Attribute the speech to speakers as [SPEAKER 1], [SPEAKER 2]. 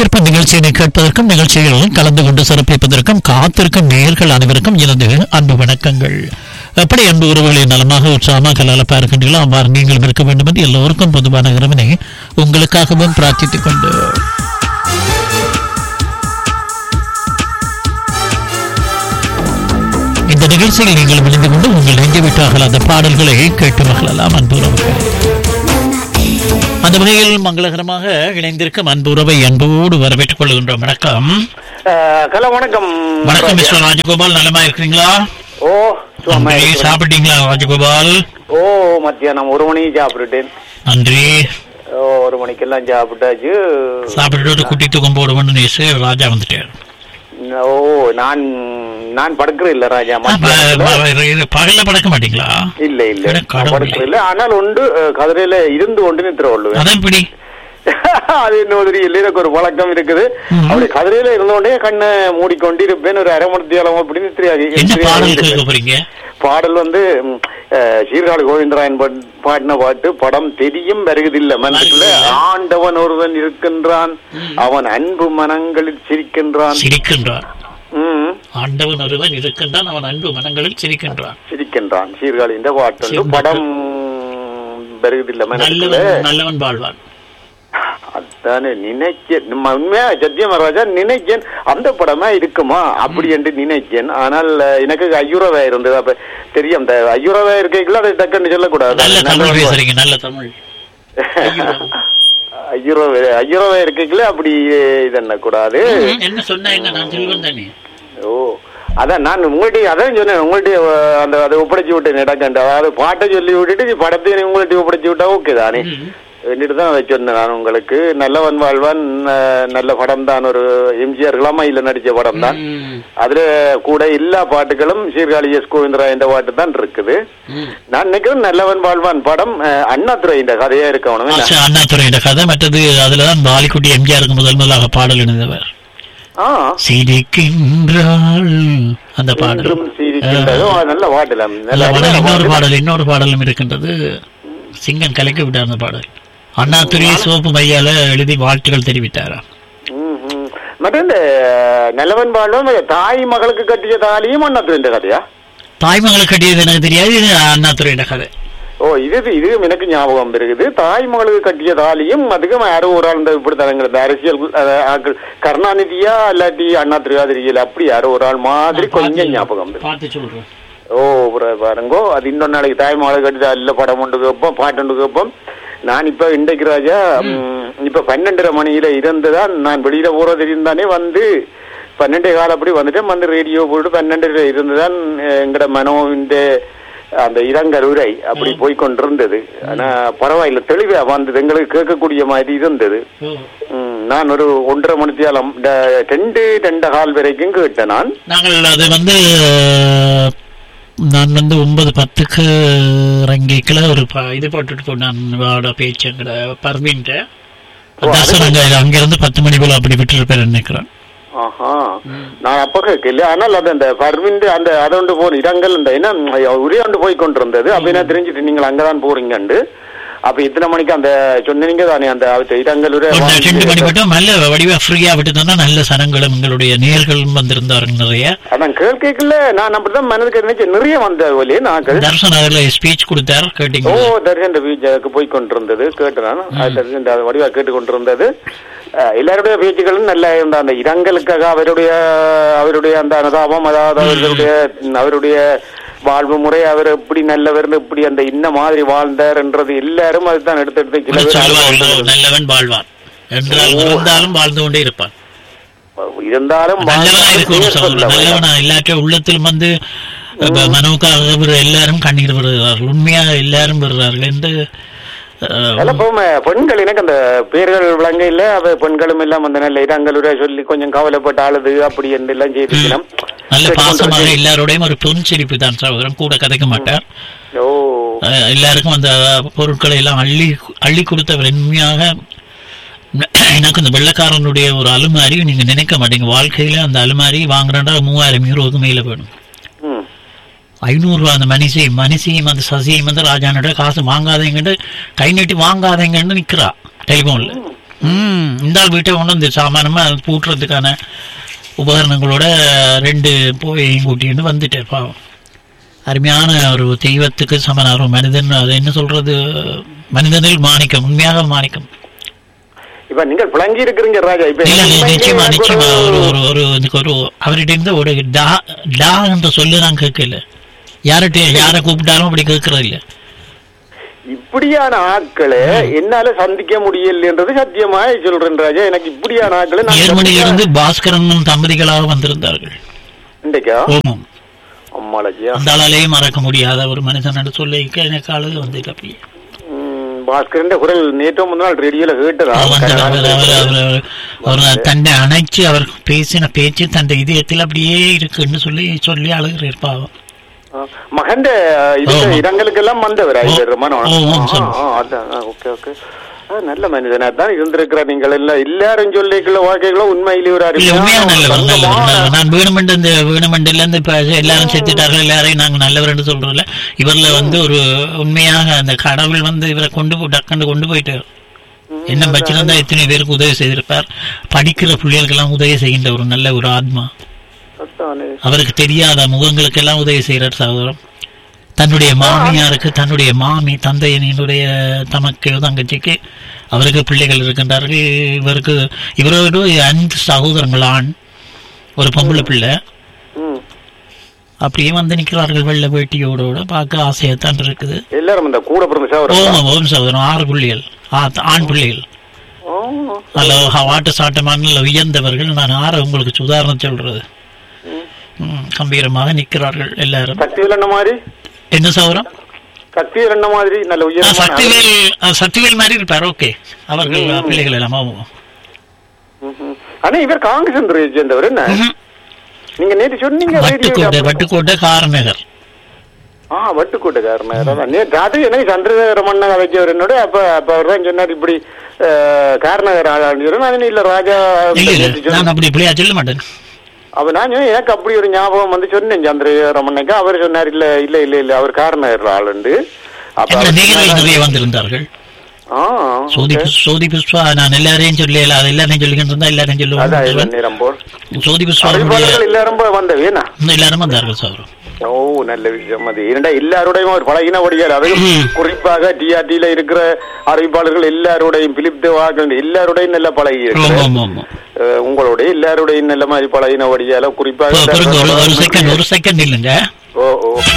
[SPEAKER 1] விருப்ப நிகழ்ச்சியினை கேட்பதற்கும் நிகழ்ச்சிகளில் கலந்து கொண்டு சிறப்பிப்பதற்கும் காத்திருக்கும் நேயர்கள் அனைவருக்கும் எனது அன்பு வணக்கங்கள் எப்படி அன்பு உறவுகளை நலமாக உற்சாகமாக கலலப்பா இருக்கின்றீர்களோ அவ்வாறு நீங்களும் இருக்க வேண்டும் என்று எல்லோருக்கும் பொதுவான இறைவனை உங்களுக்காகவும் பிரார்த்தித்துக் கொண்டு இந்த நிகழ்ச்சியில் நீங்கள் இணைந்து கொண்டு உங்கள் நெஞ்சு விட்டார்கள் அந்த பாடல்களை கேட்டு மகளெல்லாம் அன்பு உறவுகள் அந்த வகையில் மங்களகரமாக இணைந்திருக்கும் அன்பு உறவை அன்போடு வரவேற்றுக் கொள்கின்றோம் வணக்கம்
[SPEAKER 2] அஹ், ஹலோ வணக்கம்
[SPEAKER 1] வணக்கம் மிஸ்டர் ராஜகோபால் நலமா இருக்கிறீங்களா
[SPEAKER 2] ஓ சும்மா
[SPEAKER 1] நன்றி
[SPEAKER 2] இருக்கிறேன்.
[SPEAKER 1] சாப்பிட்டீங்களா ராஜகோபால்
[SPEAKER 2] ஓ மத்தியானம் ஒரு மணி சாப்பிட்டுட்டேன்
[SPEAKER 1] நன்றி
[SPEAKER 2] ஓ ஒரு மணிக்கெல்லாம் சாப்பிட்டாச்சு
[SPEAKER 1] சாப்பிட்டு குட்டி தூக்கம் போடுவோம்னு நேசு ராஜா வந்துட்டார்
[SPEAKER 2] ஓ நான் நான் படுக்கிறேன் இல்ல ராஜா
[SPEAKER 1] ப-
[SPEAKER 2] மத்தியானத்துல.
[SPEAKER 1] ப- இது பகல்ல படக்க மாட்டீங்களா
[SPEAKER 2] இல்ல இல்ல
[SPEAKER 1] அட கடவுளே.
[SPEAKER 2] படுக்கிறேன் இல்ல ஆனால் உண்டு அஹ், கதிரையில இருந்து கொண்டு நித்திர கொள்ளுவேன்
[SPEAKER 1] அதான் இப்படி
[SPEAKER 2] அது இன்னொரு இல்லை எனக்கு ஒரு பழக்கம் இருக்குது
[SPEAKER 1] ம்.
[SPEAKER 2] அப்படி கதிரையில இருந்தோடனே கண்ணை மூடிக்கொண்டு இருப்பேன் ஒரு அரை மணி நேரம் அப்படி நித்திரையாகி
[SPEAKER 1] என்ன பாடல்
[SPEAKER 2] நித்திரையாகி
[SPEAKER 1] கேட்க
[SPEAKER 2] இருப்பேன்.
[SPEAKER 1] போறீங்க
[SPEAKER 2] பாடல் வந்து ம், அஹ், சீர்காழி கோவிந்தராயன் பாட்- பாடின பாட்டு படம் தெரியும் வருகுதில்ல மனசுல
[SPEAKER 1] வருகுதில்ல.
[SPEAKER 2] ஆண்டவன் ஒருவன் இருக்கின்றான் அவன் அன்பு மனங்களில் சிரிக்கின்றான்
[SPEAKER 1] சிரிக்கின்றான்
[SPEAKER 2] ம்,
[SPEAKER 1] ஆண்டவன் ஒருவன் இருக்கின்றான் அவன் அன்பு மனங்களில் சிரிக்கின்றான்
[SPEAKER 2] சிரிக்கின்றான் சீர்காழி இந்த பாட்டு வந்து
[SPEAKER 1] சிரிக்கின்றான்.
[SPEAKER 2] படம் வருகுதில்ல மனசுல
[SPEAKER 1] நல்லவன் நல்லவன் வாழ்வான்
[SPEAKER 2] அதானே நினைக்க நம்ம உண்மையா சத்தியம் ராஜா நினைச்சேன் அந்த படமா இருக்குமா அப்படி என்று நினைச்சேன் ஆனால் அஹ், எனக்கு ஐயூரவா இருந்தது அப்ப தெரியும் அந்த ஐயூரவா இருக்கைக்குள்ள அதை டக்குன்னு சொல்லக்கூடாது
[SPEAKER 1] நல்ல
[SPEAKER 2] நல்ல
[SPEAKER 1] தமிழ்
[SPEAKER 2] ஒரு-
[SPEAKER 1] பேசுறீங்க நல்ல தமிழ்
[SPEAKER 2] ஐயோ ஐயோ இருக்கைக்குள்ள அப்படி இது என்ன கூடாது
[SPEAKER 1] ம், என்ன சொன்னா என்ன நான் செல்வன் தானே
[SPEAKER 2] ஓ அதான் நான் உங்கள்கிட்ட அதான் சொன்னேன் உங்கள்கிட்ட அஹ், அந்த அதை ஒப்படைச்சு விட்டேன் இடக்கண்டு அதாவது பாட்டை சொல்லி விட்டுட்டு படத்தை உங்கள்கிட்ட ஒப்படைச்சு விட்டா ஓகே தானே
[SPEAKER 1] ம்.
[SPEAKER 2] வேண்டிட்டு தான் அதை சொன்னேன் நான் உங்களுக்கு நல்லவன் வாழ்வான் அஹ், நல்ல படம் தான் ஒரு எம்ஜிஆர் இளமையில நடிச்ச படம் தான்
[SPEAKER 1] ம்,
[SPEAKER 2] அதுல கூட எல்லா பாட்டுகளும் சீர்காழி எஸ் கோவிந்தரா இந்த பாட்டு தான் இருக்குது
[SPEAKER 1] ம்.
[SPEAKER 2] நான் நினைக்கிறேன் நல்லவன் வாழ்வான் படம் அஹ், அண்ணாதுரை இந்த கதையா இருக்கணும் என்ன?
[SPEAKER 1] ஆச்சா, அண்ணாதுரையோட கதை மற்றது அதுலதான் பாலிக்குட்டி எம்ஜிஆருக்கு முதல் முதலாக பாடல் எழுந்தவர்
[SPEAKER 2] ஆ
[SPEAKER 1] சிரிக்கின்றாள் அந்த பாடல்
[SPEAKER 2] இன்றும் சிரிக்கின்றதோ, அது நல்ல பாட்டுல
[SPEAKER 1] நல்ல பாடல்
[SPEAKER 2] நல்ல
[SPEAKER 1] இன்னொரு
[SPEAKER 2] பாட்டு.
[SPEAKER 1] பாடல் இன்னொரு பாடலும் இருக்கின்றது சிங்கம் கலைக்க விட்டார் அந்த பாடல் அண்ணாதுரை சோப்பு மையால எழுதி வாழ்த்துக்கள் தெரிவித்தாரா
[SPEAKER 2] ம், ம். மற்ற இந்த நல்லவன் வாழ்வன் தாய் மகளுக்கு கட்டிய தாலியும் அண்ணாத்துறை இந்த கதையா
[SPEAKER 1] தாய்மகளை கட்டியது எனக்கு தெரியாது இது அண்ணாதுரையோட கதை
[SPEAKER 2] ஓ இது இதுவும் எனக்கு ஞாபகம் இருக்குது தாய் மகளுக்கு கட்டிய தாலியும் அதுக்கும் யாரோ ஒரு ஆள் இந்த இப்படி தரங்க இந்த அரசியல் அஹ், ஆட்கள் கருணாநிதியா இல்லாட்டி அண்ணாத்துறையா தெரியல அப்படி யாரோ ஒரு ஆள் மாதிரி கொஞ்சம் ஞாபகம் இருக்கு.
[SPEAKER 1] பார்த்து சொல்றேன்
[SPEAKER 2] ஓ புற- பாருங்கோ அது இன்னொரு நாளைக்கு தாய் மகளுக்கு கட்டி தாலியில படம் ஒன்று கேட்போம் பாட்டு ஒன்று கேட்போம் நான் இப்ப இன்றைக்கு ராஜா ம், இப்ப பன்னெண்டரை மணியில இருந்துதான் நான் வெளியில போறது இருந்தானே வந்து பன்னெண்டே கால அப்படி வந்துட்டேன் வந்து ரேடியோ போட்டு பன்னெண்டு இருந்துதான் அஹ், எங்கட மனோவிന്റെ அந்த இரங்கலுரை அப்படி போய் கொண்டிருந்தது ஆனா பரவாயில்ல தெளிவா வந்தது எங்களுக்கு கேட்கக்கூடிய மாதிரி இருந்தது ம், நான் ஒரு ஒன்றரை மணித்தியாலம் ரெண்டு ரெண்டு கால் வரைக்கும் கேட்டேன் நான்
[SPEAKER 1] நாங்கள் அது வந்து நான் வந்து ஒன்பது பத்துக்கு இறங்கிக்கல ஒரு ப- இது போட்டுட்டு போனேன் வாட பேச்சுங்கிற பர்வீன்ட்ட
[SPEAKER 2] ஓ, அது
[SPEAKER 1] தர்சனங்க அங்கிருந்து பத்து மணி போல அப்படி விட்டுருப்பேன் நினைக்கிறேன்
[SPEAKER 2] ஆஹா நான் அப்ப கேட்கல ஆனால் அது அந்த பர்விண்டு அந்த அதொண்டு போன இடங்கள் இந்த என்ன உரிய ஒன்று போய் கொண்டிருந்தது அப்ப என்ன தெரிஞ்சுட்டு நீங்கள் அங்கதான் போறீங்கண்டு அப்ப இத்தனை மணிக்கு அந்த சொன்னீங்க தானே அந்த அவத்த இடங்கள் உரை
[SPEAKER 1] ஒரு ரெண்டு மணி
[SPEAKER 2] வாங்கி-
[SPEAKER 1] மட்டும் நல்ல வடிவா ஃப்ரீயா விட்டு தந்தா நல்ல சனங்களும் எங்களுடைய நேர்களும் வந்திருந்தாருங்க நிறைய
[SPEAKER 2] அதான் கேட்கல நான் அப்படிதான் மனதுக்கு நினைச்ச நிறைய வந்த ஒலி நாக்கள்
[SPEAKER 1] தர்சன் அதுல ஸ்பீச் கொடுத்தார்
[SPEAKER 2] ஓ
[SPEAKER 1] கேட்டீங்க
[SPEAKER 2] தர்ஷன் பீச்சுக்கு போய் கொண்டிருந்தது கேட்டு நான் அது தர்ஷன் அது வடிவா கேட்டு கொண்டிருந்தது அஹ், எல்லாருடைய பேச்சுகளும் நல்லா இருந்த அந்த இடங்களுக்காக அவருடைய அவருடைய அந்த அனுதாபம் அதாவது அவர்களுடைய அவருடைய வாழ்வு முறை அவர் எப்படி நல்லவர் இப்படி அந்த இன்ன மாதிரி வாழ்ந்தார்ன்றது எல்லாரும் அதுதான் எடுத்து எடுத்து சில பேர்
[SPEAKER 1] சொல்லுவார்கள்
[SPEAKER 2] அனுபவம்
[SPEAKER 1] நல்லவன் வாழ்வான் என்றால் இருந்தாலும் வாழ்ந்து கொண்டே இருப்பான்
[SPEAKER 2] இருந்தாலும்
[SPEAKER 1] நல்லவனா
[SPEAKER 2] வாழ்ந்தாலும்
[SPEAKER 1] இருக்கணும்
[SPEAKER 2] பேர் சொல்ல
[SPEAKER 1] சகோதரர் நல்லவனா இல்லாட்ட உள்ளத்திலும் வந்து இப்ப மனோக்காக இவர் எல்லாரும் கண்ணீர் விடுகிறார்கள் உண்மையாக எல்லாரும் விடுறார்கள் என்று அஹ்,
[SPEAKER 2] சிலப்பவும் பெண்கள் எனக்கு அந்த பேர்கள் விளங்க இல்ல அவ பெண்களும் எல்லாம் அந்த நல்ல இடங்களுரை சொல்லி கொஞ்சம் கவலைப்பட்டு அழுது அப்படி என்று எல்லாம் செய்திருக்கணும்
[SPEAKER 1] நல்ல பாசமாக எல்லாரோடையும் ஒரு புன்சிரிப்பு தான் சகோதரன் கூட கதைக்க மாட்டார்
[SPEAKER 2] ஓ
[SPEAKER 1] அஹ், எல்லாருக்கும் அந்த பொருட்களை எல்லாம் அள்ளி அள்ளி கொடுத்தவர் உண்மையாக எனக்கு இந்த வெள்ளக்காரனுடைய ஒரு அலுமாரி நீங்க நினைக்க மாட்டீங்க வாழ்க்கையில அந்த அலுமாரி வாங்குறேன்டா மூவாயிரம் யூரோவுக்கு மேல வேணும்
[SPEAKER 2] ம்
[SPEAKER 1] ஐநூறுரூவா அந்த மனுஷையும் மனுஷையும் அந்த சசியும் வந்து ராஜானோட காசு வாங்காதீங்கன்னு கை நீட்டி வாங்காதீங்கன்னு நிக்கிறா டெலிபோன்ல ம் இந்த ஆள் வீட்டை கொண்டு வந்து சாமானமா பூட்டுறதுக்கான உபகரணங்களோட ரெண்டு போயையும் கூட்டிட்டு வந்துட்டார் பாவம் அருமையான ஒரு தெய்வத்துக்கு சமனார் ஒரு மனிதன் அது என்ன சொல்றது மனிதனில் மாணிக்கம் உண்மையாக மாணிக்கம்
[SPEAKER 2] இப்ப நீங்கள் பிளங்கி இருக்கிறீங்க ராஜா இப்ப
[SPEAKER 1] இல்ல இல்ல,
[SPEAKER 2] உண்மையிலேயே
[SPEAKER 1] நிச்சயமா
[SPEAKER 2] எனக்கு
[SPEAKER 1] நிச்சயமா
[SPEAKER 2] ஒரு-
[SPEAKER 1] ஒரு ஒரு ஒரு இதுக்கு ஒரு அவர்கிட்ட இருந்து ஒரு டா டா என்ற சொல்லு நான் கேட்கல யார்கிட்ட யாரை கூப்பிட்டாலும் அப்படி கேட்கறது இல்ல
[SPEAKER 2] இப்படியான ஆட்களை என்னால சந்திக்க முடியலன்றது சத்தியமா சொல்றேன் ராஜா எனக்கு இப்படியான ஆட்களை நான்
[SPEAKER 1] ஜெர்மனியிலிருந்து பாஸ்கரனும் தம்பதிகளாக வந்திருந்தார்கள்
[SPEAKER 2] இன்றைக்கா
[SPEAKER 1] ஓமம்
[SPEAKER 2] அம்மாலஜியா
[SPEAKER 1] அந்த ஆளாலேயே மறக்க முடியாத ஒரு மனுஷன் என்று சொல்லி எனக்கு ஆளு வந்துட்டு அப்படியே
[SPEAKER 2] பாஸ்கரன் குரல் நேற்று முந்தின நாள் ரேடியோல கேட்டதா
[SPEAKER 1] அவர் வந்து அவர் அவர் அவர் அவர் தன்னை அணைச்சு அவர் பேசின பேச்சு தன் இதயத்தில் அப்படியே இருக்குன்னு சொல்லி சொல்லி அழுகிறார் பாவம்
[SPEAKER 2] மகண்ட இது
[SPEAKER 1] ஆமா.
[SPEAKER 2] இடங்களுக்கெல்லாம் வந்தவர்
[SPEAKER 1] ஓ,
[SPEAKER 2] ஐவர் மனம்
[SPEAKER 1] ஓ, ஓ, சரி.
[SPEAKER 2] ஓகே ஓகே நல்ல மனிதனா தான் இருந்திருக்கிறார் நீங்கள் எல்லாம் எல்லாரும் சொல்லிக்குள்ள வாழ்க்கைகளும் உண்மையிலேயே ஒரு
[SPEAKER 1] இல்ல உண்மையா
[SPEAKER 2] அருமையான
[SPEAKER 1] நல்லவர்
[SPEAKER 2] தங்கமான-
[SPEAKER 1] நல்லவர் நான் வேணுமெண்டு இந்த வேணுமெண்டுல இருந்து இப்ப எல்லாரும் செத்துட்டார்கள் எல்லாரையும் நாங்க நல்லவர்னு சொல்றோம்ல இவர்ல வந்து ஒரு உண்மையாக அந்த கடவுள் வந்து இவரை கொண்டு போய் டக்குன்னு கொண்டு போயிட்டு என்ன வச்சிருந்தா எத்தனை பேருக்கு உதவி செய்திருப்பார் படிக்கிற பிள்ளைகளுக்கெல்லாம் உதவி செய்கின்ற ஒரு நல்ல ஒரு ஆத்மா
[SPEAKER 2] அதானே.
[SPEAKER 1] அவருக்கு தெரியாத முகங்களுக்கு எல்லாம் உதவி செய்கிறார் சகோதரம் தன்னுடைய மாமியாருக்கு தன்னுடைய மாமி தந்தையினுடைய தமக்கு தங்கச்சிக்கு அவருக்கு பிள்ளைகள் இருக்கின்றார்கள் இவருக்கு இவரோடு அஞ்சு சகோதரங்கள் ஆண் ஒரு பொம்பளை பிள்ளை
[SPEAKER 2] ம்.
[SPEAKER 1] அப்படியே வந்து நிற்கிறார்கள் வெள்ளை வேட்டியோட பார்க்க ஆசையாத்தான் இருக்குது
[SPEAKER 2] எல்லாரும் இந்த கூட பிறந்த சவரம்
[SPEAKER 1] ஓம் ஓம் சகோதரம் ஆறு பிள்ளைகள் ஆ- ஆண் பிள்ளைகள் நல்ல வாட்டு சாட்டமான நல்ல உயர்ந்தவர்கள் நான் ஆறு உங்களுக்கு உதாரணம் சொல்றது ம், கம்பீரமாக நிற்கிறார்கள் எல்லாரும்
[SPEAKER 2] சக்திவேல் என்ன மாதிரி
[SPEAKER 1] என்ன சௌரம்
[SPEAKER 2] சக்திவேல் என்ன மாதிரி நல்ல
[SPEAKER 1] ஆ,
[SPEAKER 2] உயர்ந்த
[SPEAKER 1] சக்திவேல் ஆ, சக்திவேல் மாதிரி இருப்பார் ஓகே அவர்கள் பிள்ளைகள் எல்லாம் ஆமாம்.
[SPEAKER 2] ஆனா இவர் காங்கிரஸ் சேர்ந்தவர் என்ன
[SPEAKER 1] ம்ஹும்.
[SPEAKER 2] நீங்க நேற்று சொன்னீங்க
[SPEAKER 1] வட்டுக்கோட்டை
[SPEAKER 2] ரேடியோல.
[SPEAKER 1] வட்டுக்கோட்டை காரநகர்
[SPEAKER 2] ஆ வட்டுக்கோட்டைக்காரன் அதான் நேற்று அது எனக்கு சந்திரசேகரமண்ண கதைச்சவர் என்னோட அப்ப அப்ப அவர் தான் சொன்னார் இப்படி அஹ், காரணகர் ஆளாண்டு நான் இல்ல ராஜா
[SPEAKER 1] இல்ல இல்ல
[SPEAKER 2] நேற்று சொன்ன-
[SPEAKER 1] நான் அப்படி இப்படியா சொல்ல மாட்டேன்
[SPEAKER 2] அப்ப நான் சொன்னேன், எனக்கு அப்படி ஒரு ஞாபகம் வந்து சொன்னேன் சந்திரசேகரமண்ணைக்கு அவர் சொன்னார் இல்ல இல்ல இல்ல இல்ல அவர் காரணகர் ஆளுண்டு அப்ப
[SPEAKER 1] எங்களை
[SPEAKER 2] அவர்
[SPEAKER 1] நேர்கள்
[SPEAKER 2] சொன்னாரு,
[SPEAKER 1] நிறைய வந்திருந்தார்கள்
[SPEAKER 2] ஆ
[SPEAKER 1] சோதி
[SPEAKER 2] okay.
[SPEAKER 1] புஷ்- சோதி புஷ்பா நான் எல்லாரையும் சொல்லல அது எல்லாரையும் சொல்லிக்கிட்டு இருந்தா எல்லாரையும்
[SPEAKER 2] அதான் இல்ல
[SPEAKER 1] சொல்லுவேன்
[SPEAKER 2] நேரம் போல்
[SPEAKER 1] சோதி புஷ்பாவுடைய
[SPEAKER 2] அறிவிப்பாளர்கள் எல்லாரும் போய் வந்தவேனா
[SPEAKER 1] எல்லாரும் வந்தார்கள் சௌரம்
[SPEAKER 2] ஓ நல்ல விஷயம் அது இரண்டா எல்லாரோடையும் ஒரு பழகினபடியால் அதுவும்
[SPEAKER 1] ம்.
[SPEAKER 2] குறிப்பாக டிஆர்டியில இருக்கிற அறிவிப்பாளர்கள் எல்லாரோடையும் பிலிப் தேவாக்கள் எல்லாரோடையும் நல்ல பழகி
[SPEAKER 1] ஆமா
[SPEAKER 2] இருக்கிற
[SPEAKER 1] ஆமா ஆமா
[SPEAKER 2] அஹ், உங்களோட எல்லாரோடையும் நல்ல மாதிரி பழகினபடியால குறிப்பாக
[SPEAKER 1] பாருங்க ஒரு ஒரு செகண்ட் ஒரு செகண்ட் இல்லைங்க
[SPEAKER 2] ஓ ஓ